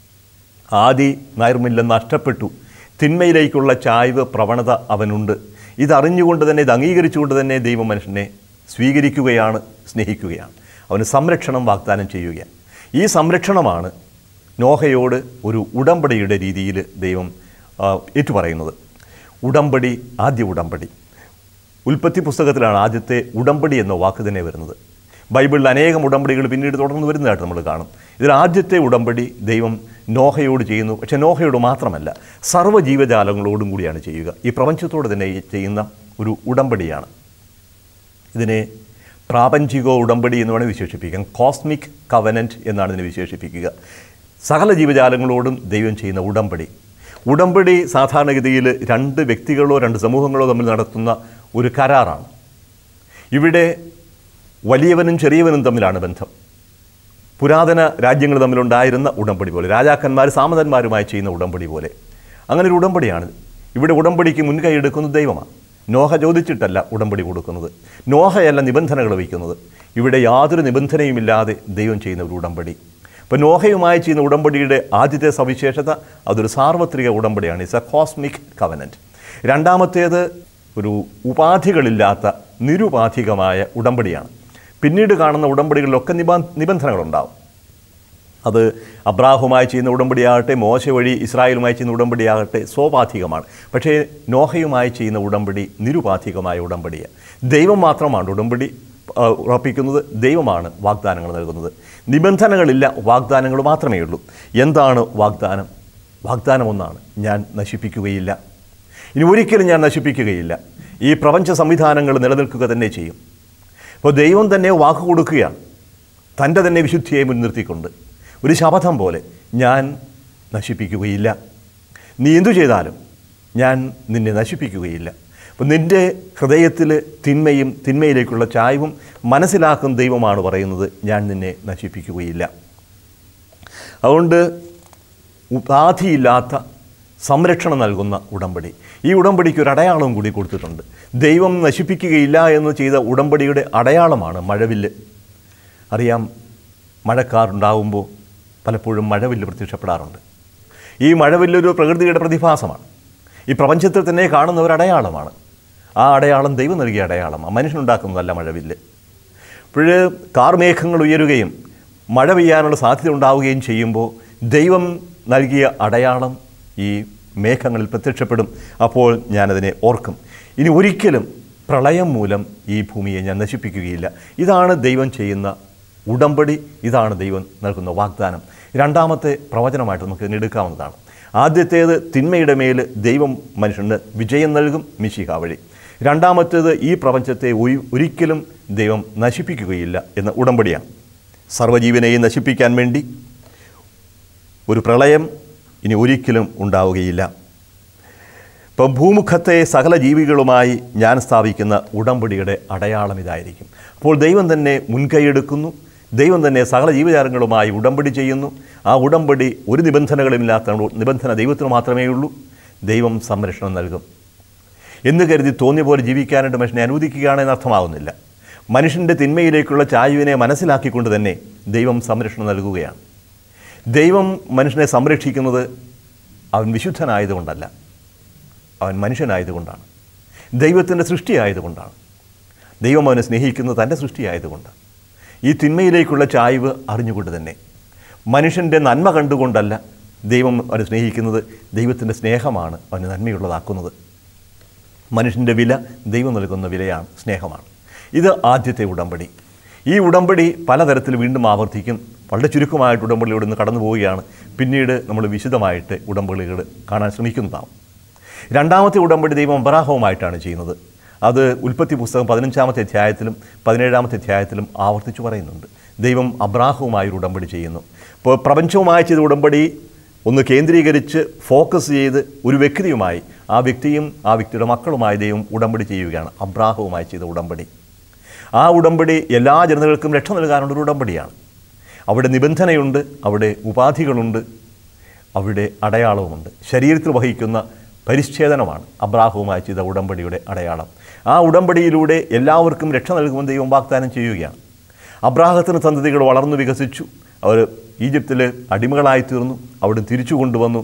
Speaker 1: ആദി നൈർമല്യം നഷ്ടപ്പെട്ടു തിന്മയിലേക്കുള്ള ചായ്വ് പ്രവണത അവനുണ്ട് ഇതറിഞ്ഞുകൊണ്ട് തന്നെ ഇത് അംഗീകരിച്ചുകൊണ്ട് തന്നെ ദൈവം മനുഷ്യനെ സ്വീകരിക്കുകയാണ് സ്നേഹിക്കുകയാണ് അവന് സംരക്ഷണം വാഗ്ദാനം ചെയ്യുകയാണ് ഈ സംരക്ഷണമാണ് നോഹയോട് ഒരു ഉടമ്പടിയുടെ രീതിയിൽ ദൈവം ആ, ഏറ്റുപറയുന്നത് ഉടമ്പടി ആദ്യ ഉടമ്പടി ഉൽപ്പത്തി പുസ്തകത്തിലാണ് ആദ്യത്തെ ഉടമ്പടി എന്ന വാക്ക് തന്നെ വരുന്നത് ബൈബിളിൽ അനേകം ഉടമ്പടികൾ പിന്നീട് തുടർന്ന് വരുന്നതായിട്ട് നമ്മൾ കാണും ഇതിൽ ആദ്യത്തെ ഉടമ്പടി ദൈവം നോഹയോട് ചെയ്യുന്നു പക്ഷേ നോഹയോട് മാത്രമല്ല സർവ്വ ജീവജാലങ്ങളോടും കൂടിയാണ് ചെയ്യുക ഈ പ്രപഞ്ചത്തോട് തന്നെ ഈ ചെയ്യുന്ന ഒരു ഉടമ്പടിയാണ് ഇതിനെ പ്രാപഞ്ചിക ഉടമ്പടി എന്ന് വേണമെങ്കിൽ വിശേഷിപ്പിക്കാം കോസ്മിക് കവനൻറ്റ് എന്നാണ് ഇതിനെ വിശേഷിപ്പിക്കുക സകല ജീവജാലങ്ങളോടും ദൈവം ചെയ്യുന്ന ഉടമ്പടി ഉടമ്പടി സാധാരണഗതിയിൽ രണ്ട് വ്യക്തികളോ രണ്ട് സമൂഹങ്ങളോ തമ്മിൽ നടത്തുന്ന ഒരു കരാറാണ് ഇവിടെ വലിയവനും ചെറിയവനും തമ്മിലാണ് ബന്ധം പുരാതന രാജ്യങ്ങൾ തമ്മിലുണ്ടായിരുന്ന ഉടമ്പടി പോലെ രാജാക്കന്മാർ സാമന്തന്മാരുമായി ചെയ്യുന്ന ഉടമ്പടി പോലെ അങ്ങനെ ഒരു ഉടമ്പടിയാണ് ഇവിടെ ഉടമ്പടിക്ക് മുൻകൈ എടുക്കുന്നത് ദൈവമാണ് നോഹ ചോദിച്ചിട്ടല്ല ഉടമ്പടി കൊടുക്കുന്നത് നോഹയല്ല നിബന്ധനകൾ വയ്ക്കുന്നത് ഇവിടെ യാതൊരു നിബന്ധനയുമില്ലാതെ ദൈവം ചെയ്യുന്ന ഒരു ഉടമ്പടി ഇപ്പോൾ നോഹയുമായി ചെയ്യുന്ന ഉടമ്പടിയുടെ ആദ്യത്തെ സവിശേഷത അതൊരു സാർവത്രിക ഉടമ്പടിയാണ് ഇറ്റ്സ് എ കോസ്മിക് കവനൻറ്റ് രണ്ടാമത്തേത് ഒരു ഉപാധികളില്ലാത്ത നിരുപാധികമായ ഉടമ്പടിയാണ് പിന്നീട് കാണുന്ന ഉടമ്പടികളിലൊക്കെ നിബ നിബന്ധനകളുണ്ടാവും അത് അബ്രാഹുമായി ചെയ്യുന്ന ഉടമ്പടിയാകട്ടെ മോശ വഴി ഇസ്രായേലുമായി ചെയ്യുന്ന ഉടമ്പടിയാകട്ടെ സ്വാഭാധികമാണ് പക്ഷേ നോഹയുമായി ചെയ്യുന്ന ഉടമ്പടി നിരുപാധികമായ ഉടമ്പടിയാണ് ദൈവം മാത്രമാണ് ഉടമ്പടി ആ, ഉറപ്പിക്കുന്നത് ദൈവമാണ് വാഗ്ദാനങ്ങൾ നൽകുന്നത് നിബന്ധനകളില്ല വാഗ്ദാനങ്ങൾ മാത്രമേ ഉള്ളൂ എന്താണ് വാഗ്ദാനം വാഗ്ദാനം ഒന്നാണ് ഞാൻ നശിപ്പിക്കുകയില്ല ഇനി ഒരിക്കലും ഞാൻ നശിപ്പിക്കുകയില്ല ഈ പ്രപഞ്ച സംവിധാനങ്ങൾ നിലനിൽക്കുക തന്നെ ചെയ്യും അപ്പോൾ ദൈവം തന്നെ വാക്ക് കൊടുക്കുകയാണ് തൻ്റെ തന്നെ വിശുദ്ധിയെ മുൻനിർത്തിക്കൊണ്ട് ഒരു ശപഥം പോലെ ഞാൻ നശിപ്പിക്കുകയില്ല നീ എന്തു ചെയ്താലും ഞാൻ നിന്നെ നശിപ്പിക്കുകയില്ല അപ്പം നിൻ്റെ ഹൃദയത്തിൽ തിന്മയും തിന്മയിലേക്കുള്ള ചായ്വും മനസ്സിലാക്കുന്ന ദൈവമാണ് പറയുന്നത് ഞാൻ നിന്നെ നശിപ്പിക്കുകയില്ല അതുകൊണ്ട് ഉപാധിയില്ലാത്ത സംരക്ഷണം നൽകുന്ന ഉടമ്പടി ഈ ഉടമ്പടിക്ക് ഒരു അടയാളവും കൂടി കൊടുത്തിട്ടുണ്ട് ദൈവം നശിപ്പിക്കുകയില്ല എന്ന് ചെയ്ത ഉടമ്പടിയുടെ അടയാളമാണ് മഴവില്ല് അറിയാം മഴക്കാറുണ്ടാവുമ്പോൾ പലപ്പോഴും മഴവില്ല് പ്രത്യക്ഷപ്പെടാറുണ്ട് ഈ മഴവില്ലൊരു പ്രകൃതിയുടെ പ്രതിഭാസമാണ് ഈ പ്രപഞ്ചത്തിൽ തന്നെ കാണുന്ന ഒരു അടയാളമാണ് ആ അടയാളം ദൈവം നൽകിയ അടയാളമാണ് മനുഷ്യനുണ്ടാക്കുന്നതല്ല മഴവില്ല് അപ്പോൾ കാർമേഘങ്ങൾ ഉയരുകയും മഴ പെയ്യാനുള്ള സാധ്യത ഉണ്ടാവുകയും ചെയ്യുമ്പോൾ ദൈവം നൽകിയ അടയാളം ഈ മേഘങ്ങളിൽ പ്രത്യക്ഷപ്പെടും അപ്പോൾ ഞാനതിനെ ഓർക്കും ഇനി ഒരിക്കലും പ്രളയം മൂലം ഈ ഭൂമിയെ ഞാൻ നശിപ്പിക്കുകയില്ല ഇതാണ് ദൈവം ചെയ്യുന്ന ഉടമ്പടി ഇതാണ് ദൈവം നൽകുന്ന വാഗ്ദാനം രണ്ടാമത്തെ പ്രവചനമായിട്ട് നമുക്ക് ഇതിനെ എടുക്കാവുന്നതാണ് ആദ്യത്തേത് തിന്മയുടെ മേൽ ദൈവം മനുഷ്യന് വിജയം നൽകും മിശിഹ വഴി രണ്ടാമത്തേത് ഈ പ്രപഞ്ചത്തെ ഒരി- ഒരിക്കലും ദൈവം നശിപ്പിക്കുകയില്ല എന്ന ഉടമ്പടിയാണ് സർവ്വജീവനെയും നശിപ്പിക്കാൻ വേണ്ടി ഒരു പ്രളയം ഇനി ഒരിക്കലും ഉണ്ടാവുകയില്ല ഇപ്പം ഭൂമുഖത്തെ സകല ജീവികളുമായി ഞാൻ സ്ഥാപിക്കുന്ന ഉടമ്പടിയുടെ അടയാളം ഇതായിരിക്കും അപ്പോൾ ദൈവം തന്നെ മുൻകൈയെടുക്കുന്നു ദൈവം തന്നെ സകല ജീവജാലങ്ങളുമായി ഉടമ്പടി ചെയ്യുന്നു ആ ഉടമ്പടി ഒരു നിബന്ധനകളുമില്ലാത്ത നിബന്ധന ദൈവത്തിന് മാത്രമേ ഉള്ളൂ ദൈവം സംരക്ഷണം നൽകും എന്ന് കരുതി തോന്നിയ പോലെ ജീവിക്കാനായിട്ട് മനുഷ്യനെ അനുവദിക്കുകയാണെന്ന് അർത്ഥമാകുന്നില്ല മനുഷ്യൻ്റെ തിന്മയിലേക്കുള്ള ചായ്വിനെ മനസ്സിലാക്കിക്കൊണ്ട് തന്നെ ദൈവം സംരക്ഷണം നൽകുകയാണ് ദൈവം മനുഷ്യനെ സംരക്ഷിക്കുന്നത് അവൻ വിശുദ്ധനായതുകൊണ്ടല്ല അവൻ മനുഷ്യനായതുകൊണ്ടാണ് ദൈവത്തിൻ്റെ സൃഷ്ടിയായതുകൊണ്ടാണ് ദൈവം അവനെ സ്നേഹിക്കുന്നത് തൻ്റെ സൃഷ്ടിയായതുകൊണ്ട് ഈ തിന്മയിലേക്കുള്ള ചായ്വ് അറിഞ്ഞുകൊണ്ട് തന്നെ മനുഷ്യൻ്റെ നന്മ കണ്ടുകൊണ്ടല്ല ദൈവം അവനെ സ്നേഹിക്കുന്നത് ദൈവത്തിൻ്റെ സ്നേഹമാണ് അവന് നന്മയുള്ളതാക്കുന്നത് മനുഷ്യൻ്റെ വില ദൈവം നൽകുന്ന വിലയാണ് സ്നേഹമാണ് ഇത് ആദ്യത്തെ ഉടമ്പടി ഈ ഉടമ്പടി പലതരത്തിൽ വീണ്ടും ആവർത്തിക്കും വളരെ ചുരുക്കമായിട്ട് ഉടമ്പടിയിലൂടെ നിന്ന് കടന്നു പോവുകയാണ് പിന്നീട് നമ്മൾ വിശദമായിട്ട് ഉടമ്പടികൾ കാണാൻ ശ്രമിക്കുന്നതാവും രണ്ടാമത്തെ ഉടമ്പടി ദൈവം അബ്രാഹവുമായിട്ടാണ് ചെയ്യുന്നത് അത് ഉൽപ്പത്തി പുസ്തകം പതിനഞ്ചാമത്തെ അധ്യായത്തിലും പതിനേഴാമത്തെ അധ്യായത്തിലും ആവർത്തിച്ചു പറയുന്നുണ്ട് ദൈവം അബ്രാഹവുമായി ഒരു ഉടമ്പടി ചെയ്യുന്നു ഇപ്പോൾ പ്രപഞ്ചവുമായി ചെയ്ത ഉടമ്പടി ഒന്ന് കേന്ദ്രീകരിച്ച് ഫോക്കസ് ചെയ്ത് ഒരു വ്യക്തിയുമായി ആ വ്യക്തിയും ആ വ്യക്തിയുടെ മക്കളുമായി ദൈവം ഉടമ്പടി ചെയ്യുകയാണ് അബ്രാഹവുമായി ചെയ്ത ഉടമ്പടി ആ ഉടമ്പടി എല്ലാ ജനതകൾക്കും രക്ഷ നൽകാനുള്ള ഒരു ഉടമ്പടിയാണ് അവിടെ നിബന്ധനയുണ്ട് അവിടെ ഉപാധികളുണ്ട് അവിടെ അടയാളവുമുണ്ട് ശരീരത്തിൽ വഹിക്കുന്ന പരിച്ഛേദനമാണ് അബ്രാഹവുമായി ചെയ്ത ഉടമ്പടിയുടെ അടയാളം ആ ഉടമ്പടിയിലൂടെ എല്ലാവർക്കും രക്ഷ നൽകുമെന്ന് ദൈവം വാഗ്ദാനം ചെയ്യുകയാണ് അബ്രാഹത്തിന് സന്തതികൾ വളർന്നു വികസിച്ചു അവർ ഈജിപ്തിൽ അടിമകളായി തീർന്നു അവിടെ തിരിച്ചു കൊണ്ടുവന്നു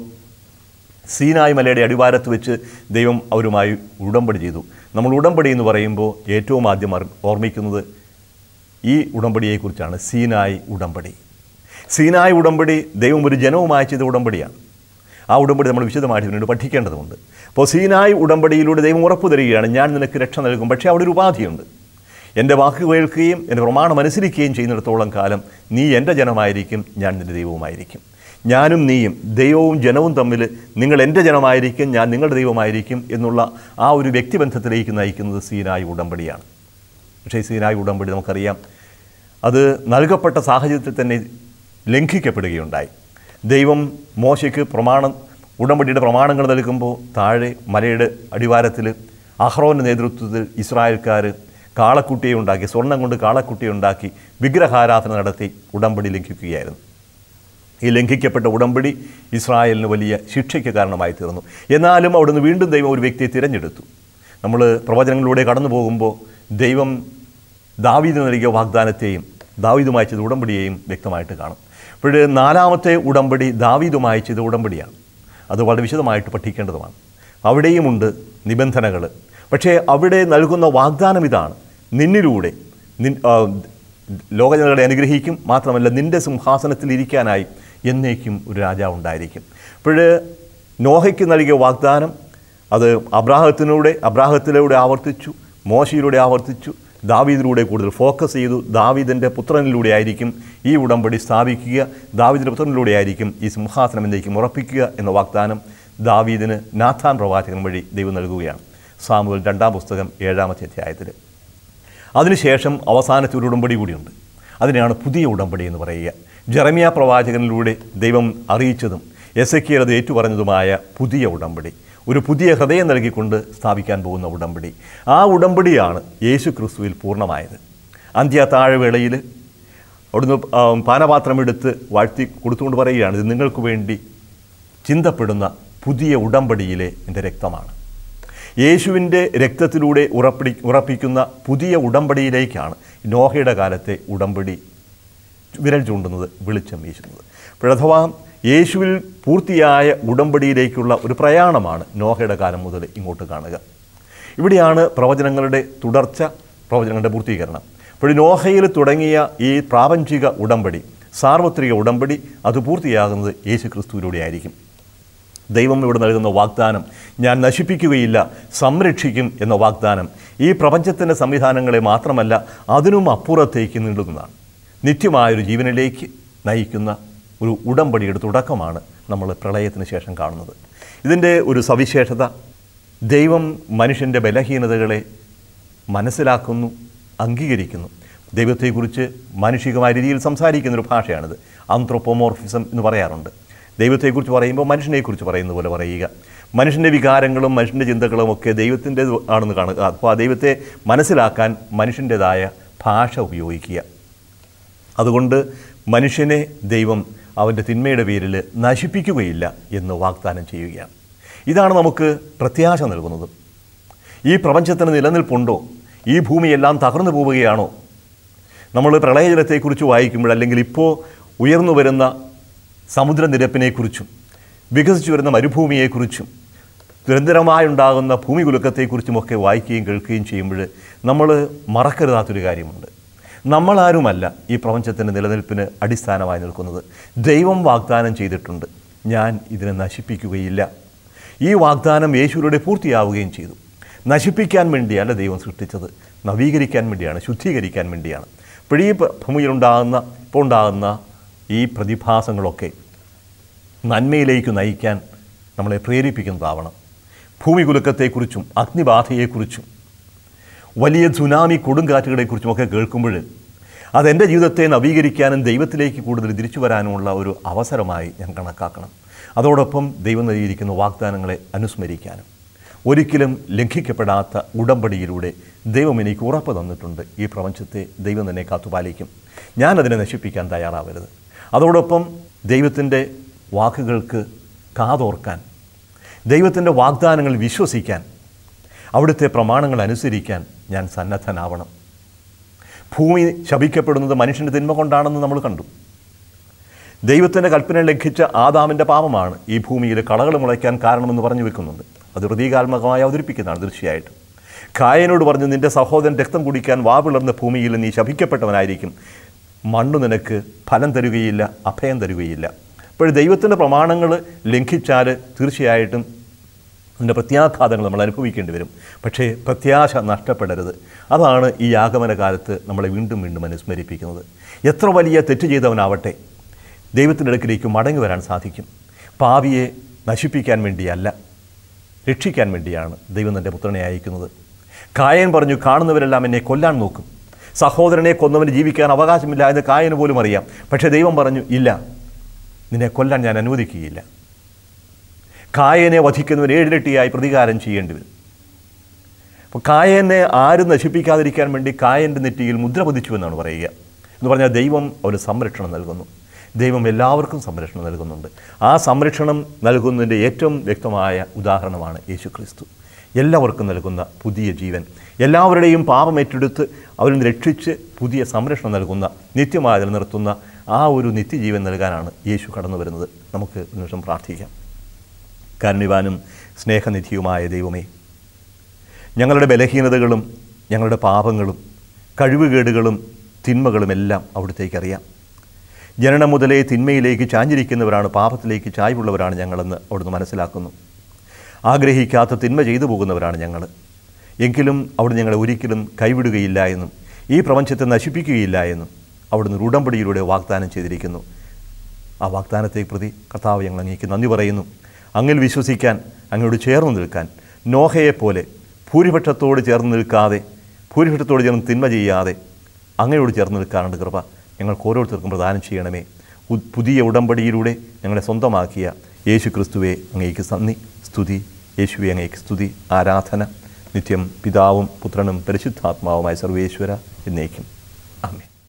Speaker 1: സീനായ് മലയുടെ അടിവാരത്ത് വെച്ച് ദൈവം അവരുമായി ഉടമ്പടി ചെയ്തു നമ്മൾ ഉടമ്പടി എന്ന് പറയുമ്പോൾ ഏറ്റവും ആദ്യം അറി- ഓർമ്മിക്കുന്നത് ഈ ഉടമ്പടിയെക്കുറിച്ചാണ് സീനായ് ഉടമ്പടി സീനായ് ഉടമ്പടി ദൈവം ഒരു ജനവുമായി ചെയ്ത ഉടമ്പടിയാണ് ആ ഉടമ്പടി നമ്മൾ വിശദമായിട്ട് പിന്നീട് പഠിക്കേണ്ടതുണ്ട് അപ്പോൾ സീനായ് ഉടമ്പടിയിലൂടെ ദൈവം ഉറപ്പു തരികയാണ് ഞാൻ നിനക്ക് രക്ഷ നൽകും പക്ഷേ അവിടെ ഒരു ഉപാധിയുണ്ട് എൻ്റെ വാക്ക് കേൾക്കുകയും എൻ്റെ പ്രമാണം അനുസരിക്കുകയും ചെയ്യുന്നിടത്തോളം കാലം നീ എൻ്റെ ജനമായിരിക്കും ഞാൻ നിൻ്റെ ദൈവവുമായിരിക്കും ഞാനും നീയും ദൈവവും ജനവും തമ്മിൽ നിങ്ങൾ എൻ്റെ ജനമായിരിക്കും ഞാൻ നിങ്ങളുടെ ദൈവമായിരിക്കും എന്നുള്ള ആ ഒരു വ്യക്തിബന്ധത്തിലേക്ക് നയിക്കുന്നത് സീനായ് ഉടമ്പടിയാണ് പക്ഷേ ഈ സീനായ് ഉടമ്പടി നമുക്കറിയാം അത് നൽകപ്പെട്ട സാഹചര്യത്തിൽ തന്നെ ലംഘിക്കപ്പെടുകയുണ്ടായി ദൈവം മോശയ്ക്ക് പ്രമാണം ഉടമ്പടിയുടെ പ്രമാണങ്ങൾ നൽകുമ്പോൾ താഴെ മലയുടെ അടിവാരത്തിൽ അഹ്റോൻ്റെ നേതൃത്വത്തിൽ ഇസ്രായേൽക്കാർ കാളക്കുട്ടിയെ ഉണ്ടാക്കി സ്വർണം കൊണ്ട് കാളക്കുട്ടിയെ ഉണ്ടാക്കി വിഗ്രഹാരാധന നടത്തി ഉടമ്പടി ലംഘിക്കുകയായിരുന്നു ഈ ലംഘിക്കപ്പെട്ട ഉടമ്പടി ഇസ്രായേലിന് വലിയ ശിക്ഷയ്ക്ക് കാരണമായി തീർന്നു എന്നാലും അവിടുന്ന് വീണ്ടും ദൈവം ഒരു വ്യക്തിയെ തിരഞ്ഞെടുത്തു നമ്മൾ പ്രവചനങ്ങളിലൂടെ കടന്നു പോകുമ്പോൾ ദൈവം ദാവീദിന് നൽകിയ വാഗ്ദാനത്തെയും ദാവീദുമായി ചെയ്ത ഉടമ്പടിയെയും വ്യക്തമായിട്ട് കാണും അപ്പോൾ നാലാമത്തെ ഉടമ്പടി ദാവീദുമായി ചെയ്ത ഉടമ്പടിയാണ് അത് വളരെ വിശദമായിട്ട് പഠിക്കേണ്ടതുമാണ് അവിടെയുമുണ്ട് നിബന്ധനകൾ പക്ഷേ അവിടെ നൽകുന്ന വാഗ്ദാനം ഇതാണ് നിന്നിലൂടെ നിൻ ആ, ലോകജനങ്ങളെ അനുഗ്രഹിക്കും മാത്രമല്ല നിന്റെ സിംഹാസനത്തിൽ ഇരിക്കാനായി എന്നേക്കും ഒരു രാജാവ് ഉണ്ടായിരിക്കും അപ്പോൾ നോഹയ്ക്ക് നൽകിയ വാഗ്ദാനം അത് അബ്രാഹത്തിലൂടെ അബ്രാഹത്തിലൂടെ ആവർത്തിച്ചു മോശയിലൂടെ ആവർത്തിച്ചു ദാവീദിലൂടെ കൂടുതൽ ഫോക്കസ് ചെയ്തു ദാവീദിൻ്റെ പുത്രനിലൂടെ ആയിരിക്കും ഈ ഉടമ്പടി സ്ഥാപിക്കുക ദാവീദിൻ്റെ പുത്രനിലൂടെ ആയിരിക്കും ഈ സിംഹാസനം എന്നേക്കും ഉറപ്പിക്കുക എന്ന വാഗ്ദാനം ദാവീദിന് നാഥാൻ പ്രവാചകൻ വഴി ദൈവം നൽകുകയാണ് സാമുവൽ രണ്ടാം പുസ്തകം ഏഴാമത്തെ അധ്യായത്തിൽ അതിനുശേഷം അവസാനത്തെ ഒരു ഉടമ്പടി കൂടിയുണ്ട് അതിനെയാണ് പുതിയ ഉടമ്പടി എന്ന് പറയുക ജെറമിയ പ്രവാചകനിലൂടെ ദൈവം അറിയിച്ചതും എസ് എ അത് ഏറ്റുപറഞ്ഞതുമായ പുതിയ ഉടമ്പടി ഒരു പുതിയ ഹൃദയം നൽകിക്കൊണ്ട് സ്ഥാപിക്കാൻ പോകുന്ന ഉടമ്പടി ആ ഉടമ്പടിയാണ് യേശു ക്രിസ്തുവിൽ പൂർണ്ണമായത് അന്ത്യ താഴവേളയിൽ അവിടുന്ന് ആ, പാനപാത്രമെടുത്ത് വാഴ്ത്തി കൊടുത്തുകൊണ്ട് പറയുകയാണ് ഇത് നിങ്ങൾക്ക് വേണ്ടി ചിന്തപ്പെടുന്ന പുതിയ ഉടമ്പടിയിലെ എൻ്റെ രക്തമാണ് യേശുവിൻ്റെ രക്തത്തിലൂടെ ഉറപ്പി ഉറപ്പിക്കുന്ന പുതിയ ഉടമ്പടിയിലേക്കാണ് നോഹയുടെ കാലത്തെ ഉടമ്പടി വിരൽ ചൂണ്ടുന്നത് വെളിച്ചം വീശുന്നത് അഥവാ യേശുവിൽ പൂർത്തിയായ ഉടമ്പടിയിലേക്കുള്ള ഒരു പ്രയാണമാണ് നോഹയുടെ കാലം മുതൽ ഇങ്ങോട്ട് കാണുക ഇവിടെയാണ് പ്രവചനങ്ങളുടെ തുടർച്ച പ്രവചനങ്ങളുടെ പൂർത്തീകരണം അപ്പോൾ നോഹയിൽ തുടങ്ങിയ ഈ പ്രാപഞ്ചിക ഉടമ്പടി സാർവത്രിക ഉടമ്പടി അത് പൂർത്തിയാകുന്നത് യേശു ക്രിസ്തുവിലൂടെ ആയിരിക്കും ദൈവം ഇവിടെ നൽകുന്ന വാഗ്ദാനം ഞാൻ നശിപ്പിക്കുകയില്ല സംരക്ഷിക്കും എന്ന വാഗ്ദാനം ഈ പ്രപഞ്ചത്തിൻ്റെ സംവിധാനങ്ങളെ മാത്രമല്ല അതിനും അപ്പുറത്തേക്ക് നീളുന്നതാണ് നിത്യമായൊരു ജീവനിലേക്ക് നയിക്കുന്ന ഒരു ഉടമ്പടിയുടെ തുടക്കമാണ് നമ്മൾ പ്രളയത്തിന് ശേഷം കാണുന്നത് ഇതിൻ്റെ ഒരു സവിശേഷത ദൈവം മനുഷ്യൻ്റെ ബലഹീനതകളെ മനസ്സിലാക്കുന്നു അംഗീകരിക്കുന്നു ദൈവത്തെക്കുറിച്ച് മാനുഷികമായ രീതിയിൽ സംസാരിക്കുന്ന ഒരു ഭാഷയാണിത് ആന്ത്രോപ്പോമോർഫിസം എന്ന് പറയാറുണ്ട് ദൈവത്തെക്കുറിച്ച് പറയുമ്പോൾ മനുഷ്യനെക്കുറിച്ച് പറയുന്ന പോലെ പറയുക മനുഷ്യൻ്റെ വികാരങ്ങളും മനുഷ്യൻ്റെ ചിന്തകളും ഒക്കെ ദൈവത്തിൻ്റെ ആണെന്ന് കാണുക അപ്പോൾ ആ ദൈവത്തെ മനസ്സിലാക്കാൻ മനുഷ്യൻ്റെതായ ഭാഷ ഉപയോഗിക്കുക അതുകൊണ്ട് മനുഷ്യനെ ദൈവം അവൻ്റെ തിന്മയുടെ പേരിൽ നശിപ്പിക്കുകയില്ല എന്ന് വാഗ്ദാനം ചെയ്യുകയാണ് ഇതാണ് നമുക്ക് പ്രത്യാശ നൽകുന്നത് ഈ പ്രപഞ്ചത്തിന് നിലനിൽപ്പുണ്ടോ ഈ ഭൂമിയെല്ലാം തകർന്നു പോവുകയാണോ നമ്മൾ പ്രളയജലത്തെക്കുറിച്ച് വായിക്കുമ്പോൾ അല്ലെങ്കിൽ ഇപ്പോൾ ഉയർന്നു വരുന്ന സമുദ്രനിരപ്പിനെക്കുറിച്ചും വികസിച്ചു വരുന്ന മരുഭൂമിയെക്കുറിച്ചും നിരന്തരമായുണ്ടാകുന്ന ഭൂമി കുലുക്കത്തെക്കുറിച്ചുമൊക്കെ വായിക്കുകയും കേൾക്കുകയും ചെയ്യുമ്പോൾ നമ്മൾ മറക്കരുതാത്തൊരു കാര്യമുണ്ട് നമ്മളാരുമല്ല ഈ പ്രപഞ്ചത്തിൻ്റെ നിലനിൽപ്പിന് അടിസ്ഥാനമായി നിൽക്കുന്നത് ദൈവം വാഗ്ദാനം ചെയ്തിട്ടുണ്ട് ഞാൻ ഇതിനെ നശിപ്പിക്കുകയില്ല ഈ വാഗ്ദാനം യേശുവിലൂടെ പൂർത്തിയാവുകയും ചെയ്തു നശിപ്പിക്കാൻ വേണ്ടിയല്ല ദൈവം സൃഷ്ടിച്ചത് നവീകരിക്കാൻ വേണ്ടിയാണ് ശുദ്ധീകരിക്കാൻ വേണ്ടിയാണ് ഇപ്പോൾ ഈ പ- ഭൂമിയിലുണ്ടാകുന്ന ഇപ്പോൾ ഉണ്ടാകുന്ന ഈ പ്രതിഭാസങ്ങളൊക്കെ നന്മയിലേക്ക് നയിക്കാൻ നമ്മളെ പ്രേരിപ്പിക്കുന്നതാവണം ഭൂമി കുലുക്കത്തെക്കുറിച്ചും അഗ്നിബാധയെക്കുറിച്ചും വലിയ സുനാമി കൊടുങ്കാറ്റുകളെക്കുറിച്ചുമൊക്കെ കേൾക്കുമ്പോൾ അതെൻ്റെ ജീവിതത്തെ നവീകരിക്കാനും ദൈവത്തിലേക്ക് കൂടുതൽ തിരിച്ചു വരാനുമുള്ള ഒരു അവസരമായി ഞാൻ കണക്കാക്കണം അതോടൊപ്പം ദൈവം നൽകിയിരിക്കുന്ന വാഗ്ദാനങ്ങളെ അനുസ്മരിക്കാനും ഒരിക്കലും ലംഘിക്കപ്പെടാത്ത ഉടമ്പടിയിലൂടെ ദൈവം എനിക്ക് ഉറപ്പ് തന്നിട്ടുണ്ട് ഈ പ്രപഞ്ചത്തെ ദൈവം തന്നെ കാത്തുപാലിക്കും ഞാനതിനെ നശിപ്പിക്കാൻ തയ്യാറാവരുത് അതോടൊപ്പം ദൈവത്തിൻ്റെ വാക്കുകൾക്ക് കാതോർക്കാൻ ദൈവത്തിൻ്റെ വാഗ്ദാനങ്ങൾ വിശ്വസിക്കാൻ അവിടുത്തെ പ്രമാണങ്ങൾ അനുസരിക്കാൻ ഞാൻ സന്നദ്ധനാവണം ഭൂമി ശപിക്കപ്പെടുന്നത് മനുഷ്യൻ്റെ തിന്മ കൊണ്ടാണെന്ന് നമ്മൾ കണ്ടു ദൈവത്തിൻ്റെ കൽപ്പന ലംഘിച്ച ആദാമിൻ്റെ പാപമാണ് ഈ ഭൂമിയിൽ കളകൾ മുളയ്ക്കാൻ കാരണമെന്ന് പറഞ്ഞു വെക്കുന്നുണ്ട് അത് പ്രതീകാത്മകമായി അവതരിപ്പിക്കുന്നതാണ് തീർച്ചയായിട്ടും കായനോട് പറഞ്ഞു നിന്റെ സഹോദരൻ രക്തം കുടിക്കാൻ വാവിളർന്ന ഭൂമിയിൽ നീ ശപിക്കപ്പെട്ടവനായിരിക്കും മണ്ണ് നിനക്ക് ഫലം തരുകയില്ല അഭയം തരുകയില്ല അപ്പോൾ ദൈവത്തിൻ്റെ പ്രമാണങ്ങൾ ലംഘിച്ചാൽ തീർച്ചയായിട്ടും അതിൻ്റെ പ്രത്യാഘാതങ്ങൾ നമ്മൾ അനുഭവിക്കേണ്ടി വരും പക്ഷേ പ്രത്യാശ നഷ്ടപ്പെടരുത് അതാണ് ഈ ആഗമന കാലത്ത് നമ്മളെ വീണ്ടും വീണ്ടും അനുസ്മരിപ്പിക്കുന്നത് എത്ര വലിയ തെറ്റ് ചെയ്തവനാവട്ടെ ദൈവത്തിൻ്റെ അടുക്കിലേക്ക് മടങ്ങി വരാൻ സാധിക്കും പാവിയെ നശിപ്പിക്കാൻ വേണ്ടിയല്ല രക്ഷിക്കാൻ വേണ്ടിയാണ് ദൈവം തൻ്റെ പുത്രനെ അയക്കുന്നത് കായൻ പറഞ്ഞു കാണുന്നവരെല്ലാം എന്നെ കൊല്ലാൻ നോക്കും സഹോദരനെ കൊന്നവന് ജീവിക്കാൻ അവകാശമില്ല എന്ന് കായന് പോലും അറിയാം പക്ഷേ ദൈവം പറഞ്ഞു ഇല്ല നിന്നെ കൊല്ലാൻ ഞാൻ അനുവദിക്കുകയില്ല കായനെ വധിക്കുന്നവന് ഏഴിരട്ടിയായി പ്രതികാരം ചെയ്യേണ്ടി വരും അപ്പോൾ കായനെ ആരും നശിപ്പിക്കാതിരിക്കാൻ വേണ്ടി കായൻ്റെ നെറ്റിയിൽ മുദ്ര പതിച്ചു എന്നാണ് പറയുക എന്ന് പറഞ്ഞാൽ ദൈവം അവന് സംരക്ഷണം നൽകുന്നു ദൈവം എല്ലാവർക്കും സംരക്ഷണം നൽകുന്നുണ്ട് ആ സംരക്ഷണം നൽകുന്നതിൻ്റെ ഏറ്റവും വ്യക്തമായ ഉദാഹരണമാണ് യേശു ക്രിസ്തു എല്ലാവർക്കും നൽകുന്ന പുതിയ ജീവൻ എല്ലാവരുടെയും പാപം ഏറ്റെടുത്ത് അവരിൽ നിന്ന് രക്ഷിച്ച് പുതിയ സംരക്ഷണം നൽകുന്ന നിത്യമായി നിലനിർത്തുന്ന ആ ഒരു നിത്യജീവൻ നൽകാനാണ് യേശു കടന്നു വരുന്നത് നമുക്ക് ഒരു നിമിഷം പ്രാർത്ഥിക്കാം കാരുണ്യവാനും സ്നേഹനിധിയുമായ ദൈവമേ ഞങ്ങളുടെ ബലഹീനതകളും ഞങ്ങളുടെ പാപങ്ങളും കഴിവുകേടുകളും തിന്മകളും എല്ലാം അവിടുത്തേക്ക് അറിയാം ജനനം മുതലേ തിന്മയിലേക്ക് ചാഞ്ഞിരിക്കുന്നവരാണ് പാപത്തിലേക്ക് ചായ്വുള്ളവരാണ് ഞങ്ങളെന്ന് അവിടുന്ന് മനസ്സിലാക്കുന്നു ആഗ്രഹിക്കാത്ത തിന്മ ചെയ്തു പോകുന്നവരാണ് ഞങ്ങൾ എങ്കിലും അവിടുന്ന് ഞങ്ങളെ ഒരിക്കലും കൈവിടുകയില്ല എന്നും ഈ പ്രപഞ്ചത്തെ നശിപ്പിക്കുകയില്ല എന്നും അവിടുന്ന് ഒരു ഉടമ്പടിയിലൂടെ വാഗ്ദാനം ചെയ്തിരിക്കുന്നു ആ വാഗ്ദാനത്തെ പ്രതി കർത്താവ് ഞങ്ങൾ അങ്ങേക്ക് നന്ദി പറയുന്നു അങ്ങിൽ വിശ്വസിക്കാൻ അങ്ങയോട് ചേർന്ന് നിൽക്കാൻ നോഹയെപ്പോലെ ഭൂരിപക്ഷത്തോട് ചേർന്ന് നിൽക്കാതെ ഭൂരിപക്ഷത്തോട് ചേർന്ന് തിന്മ ചെയ്യാതെ അങ്ങയോട് ചേർന്ന് നിൽക്കാനുണ്ട് കൃപ ഞങ്ങൾക്ക് ഓരോരുത്തർക്കും പ്രദാനം ചെയ്യണമേ ഉ- പുതിയ ഉടമ്പടിയിലൂടെ ഞങ്ങളെ സ്വന്തമാക്കിയ യേശു ക്രിസ്തുവെ അങ്ങേക്ക് നന്ദി സ്തുതി യേശുവെ അങ്ങേക്ക് സ്തുതി ആരാധന നിത്യം പിതാവും പുത്രനും പരിശുദ്ധാത്മാവുമായ സർവേശ്വര എന്നേക്കും ആമേൻ